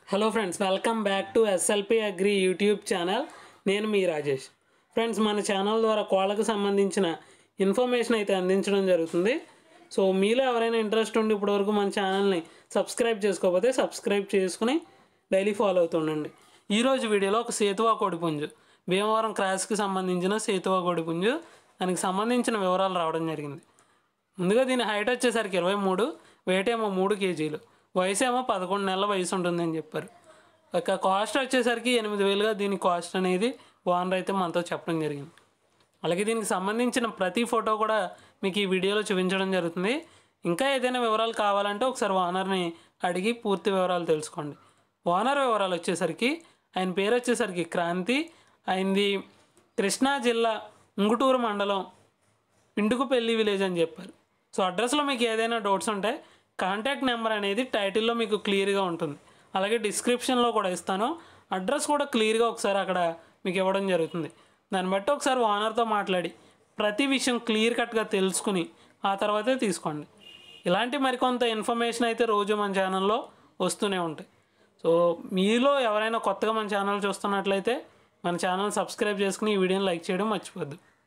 hello friends welcome back to SLP agri YouTube channel నేను మీ Rajesh friends మన channel ద్వారా కోళ్ళకు సంబంధించిన ఇన్ఫర్మేషన్ అయితే అందించడం జరుగుతుంది సో మీలో ఎవరైనా ఇంట్రెస్ట్ ఉండి ఇప్పటివరకు మన ఛానల్ని సబ్స్క్రైబ్ చేసుకోకపోతే సబ్స్క్రైబ్ చేసుకుని డైలీ ఫాలో అవుతుండండి ఈరోజు వీడియోలో ఒక సేతువా కోడిపుంజు భీమవరం క్రాస్కి సంబంధించిన సేతువా కోడిపుంజు దానికి సంబంధించిన వివరాలు రావడం జరిగింది ముందుగా దీని హైట్ వచ్చేసరికి ఇరవై మూడు వెయిట్ ఏమో మూడు కేజీలు వయసు ఏమో పదకొండు నెలల వయసు ఉంటుందని చెప్పారు ఇక కాస్ట్ వచ్చేసరికి ఎనిమిది వేలుగా దీని కాస్ట్ అనేది ఓనర్ అయితే మనతో చెప్పడం జరిగింది అలాగే దీనికి సంబంధించిన ప్రతి ఫోటో కూడా మీకు ఈ వీడియోలో చూపించడం జరుగుతుంది ఇంకా ఏదైనా వివరాలు కావాలంటే ఒకసారి ఓనర్ని అడిగి పూర్తి వివరాలు తెలుసుకోండి ఓనర్ వివరాలు వచ్చేసరికి ఆయన పేరు వచ్చేసరికి క్రాంతి ఆయనది కృష్ణా జిల్లా ఉంగుటూరు మండలం పిండుకుపల్లి విలేజ్ అని చెప్పారు సో అడ్రస్లో మీకు ఏదైనా డౌట్స్ ఉంటే కాంటాక్ట్ నెంబర్ అనేది టైటిల్లో మీకు క్లియర్గా ఉంటుంది అలాగే డిస్క్రిప్షన్లో కూడా ఇస్తాను అడ్రస్ కూడా క్లియర్గా ఒకసారి అక్కడ మీకు ఇవ్వడం జరుగుతుంది దాన్ని బట్టి ఒకసారి ఓనర్తో మాట్లాడి ప్రతి విషయం క్లియర్ కట్గా తెలుసుకుని ఆ తర్వాతే తీసుకోండి ఇలాంటి మరికొంత ఇన్ఫర్మేషన్ అయితే రోజు మన ఛానల్లో వస్తూనే ఉంటాయి సో మీలో ఎవరైనా కొత్తగా మన ఛానల్ చూస్తున్నట్లయితే మన ఛానల్ సబ్స్క్రైబ్ చేసుకుని ఈ వీడియోని లైక్ చేయడం మర్చిపోద్దు